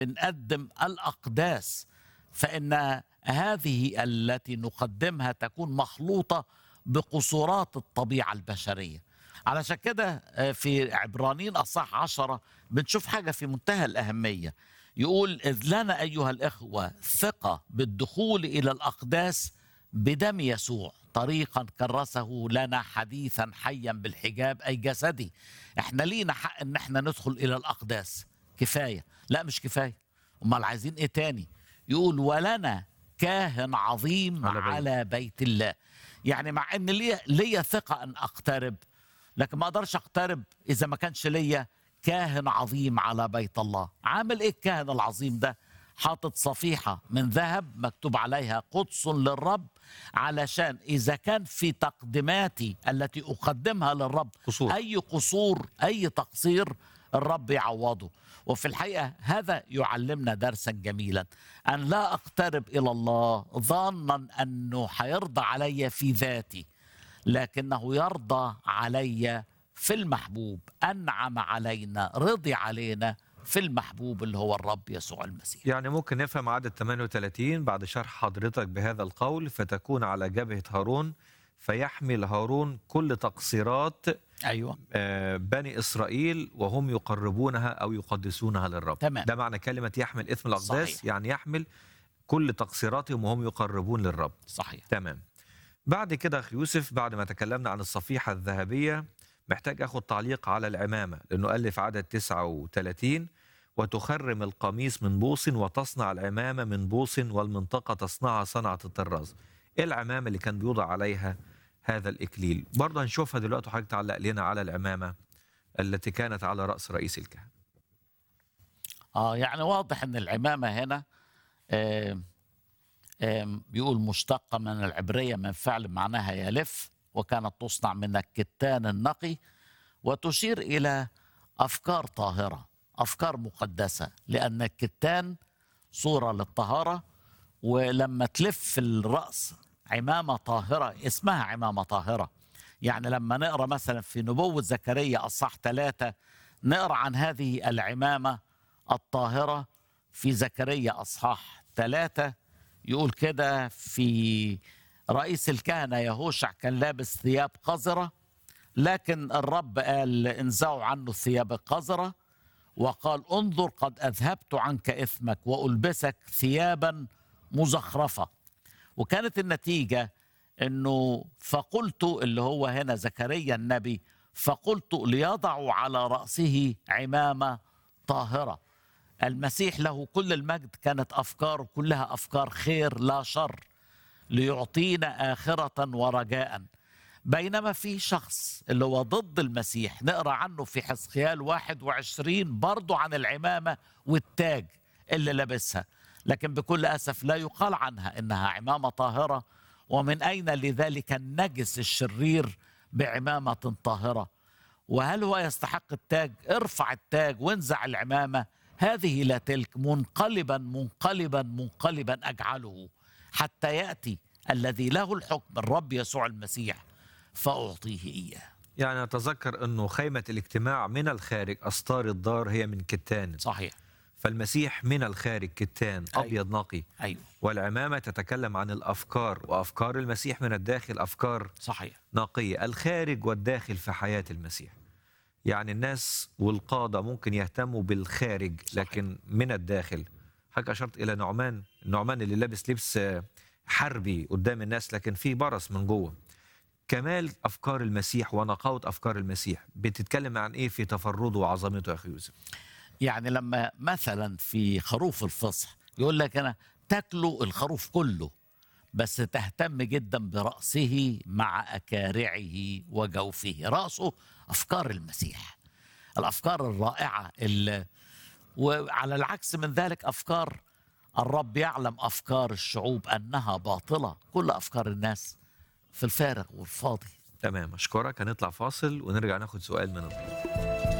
نقدم الأقداس فإن هذه التي نقدمها تكون مخلوطة بقصورات الطبيعة البشرية علشان كده آه، في عبرانيين أصح عشرة بنشوف حاجة في منتهى الأهمية يقول إذ لنا أيها الإخوة ثقة بالدخول إلى الأقداس بدم يسوع طريقا كرسه لنا حديثا حيا بالحجاب أي جسدي احنا لينا حق ان احنا ندخل إلى الأقداس كفاية لا مش كفاية امال عايزين ايه تاني يقول ولنا كاهن عظيم على على بيت. بيت, على بيت الله يعني مع ان ليا ليا ثقه ان اقترب لكن ما اقدرش اقترب اذا ما كانش ليا كاهن عظيم على بيت الله عامل ايه الكاهن العظيم ده حاطط صفيحه من ذهب مكتوب عليها قدس للرب علشان اذا كان في تقدماتي التي اقدمها للرب قصور. اي قصور اي تقصير الرب يعوضه وفي الحقيقه هذا يعلمنا درسا جميلا ان لا اقترب الى الله ظانا انه هيرضى علي في ذاتي لكنه يرضى علي في المحبوب انعم علينا رضي علينا في المحبوب اللي هو الرب يسوع المسيح يعني ممكن نفهم عدد 38 بعد شرح حضرتك بهذا القول فتكون على جبهة هارون فيحمل هارون كل تقصيرات ايوه آه، بني إسرائيل وهم يقربونها أو يقدسونها للرب تمام. ده معنى كلمة يحمل إثم الأقداس صحيح. يعني يحمل كل تقصيراتهم وهم يقربون للرب صحيح تمام بعد كده أخي يوسف بعد ما تكلمنا عن الصفيحة الذهبية محتاج أخذ تعليق على العمامة لأنه قال لي في عدد 39 وتخرم القميص من بوص وتصنع العمامة من بوص والمنطقة تصنعها صنعة الطراز إيه العمامة اللي كان بيوضع عليها هذا الإكليل برضه هنشوفها دلوقتي وحضرتك تعلق لنا على العمامة التي كانت على رأس رئيس الكهنة اه يعني واضح ان العمامه هنا آم، آم، بيقول مشتقه من العبريه من فعل معناها يلف وكانت تصنع من الكتان النقي وتشير الى افكار طاهره افكار مقدسه لان الكتان صوره للطهاره ولما تلف الراس عمامه طاهره اسمها عمامه طاهره يعني لما نقرا مثلا في نبوه زكريا اصح ثلاثه نقرا عن هذه العمامه الطاهره في زكريا اصحاح ثلاثه يقول كده في رئيس الكهنه يهوشع كان لابس ثياب قذره لكن الرب قال انزعوا عنه الثياب القذره وقال انظر قد اذهبت عنك اثمك والبسك ثيابا مزخرفه وكانت النتيجه انه فقلت اللي هو هنا زكريا النبي فقلت ليضعوا على راسه عمامه طاهره المسيح له كل المجد كانت افكاره كلها افكار خير لا شر ليعطينا اخره ورجاء بينما في شخص اللي هو ضد المسيح نقرا عنه في حزقيال 21 برضه عن العمامه والتاج اللي لابسها لكن بكل اسف لا يقال عنها انها عمامه طاهره ومن اين لذلك النجس الشرير بعمامه طاهره وهل هو يستحق التاج ارفع التاج وانزع العمامه هذه لا تلك منقلبا منقلبا منقلبا اجعله حتى ياتي الذي له الحكم الرب يسوع المسيح فاعطيه اياه يعني أتذكر أنه خيمة الاجتماع من الخارج أستار الدار هي من كتان صحيح فالمسيح من الخارج كتان أيوة. أبيض نقي ايوه والعمامة تتكلم عن الأفكار وأفكار المسيح من الداخل أفكار صحيح نقية الخارج والداخل في حياة المسيح يعني الناس والقادة ممكن يهتموا بالخارج لكن من الداخل حضرتك أشرت إلى نعمان النعمان اللي لابس لبس آه، حربي قدام الناس لكن فيه برص من جوه كمال أفكار المسيح ونقاوة أفكار المسيح بتتكلم عن إيه في تفرده وعظمته يا أخي يوسف يعني لما مثلا في خروف الفصح يقول لك انا تاكلوا الخروف كله بس تهتم جدا براسه مع اكارعه وجوفه راسه افكار المسيح الافكار الرائعه اللي وعلى العكس من ذلك افكار الرب يعلم افكار الشعوب انها باطله كل افكار الناس في الفارغ والفاضي تمام أشكرك هنطلع فاصل ونرجع ناخد سؤال من الضيوف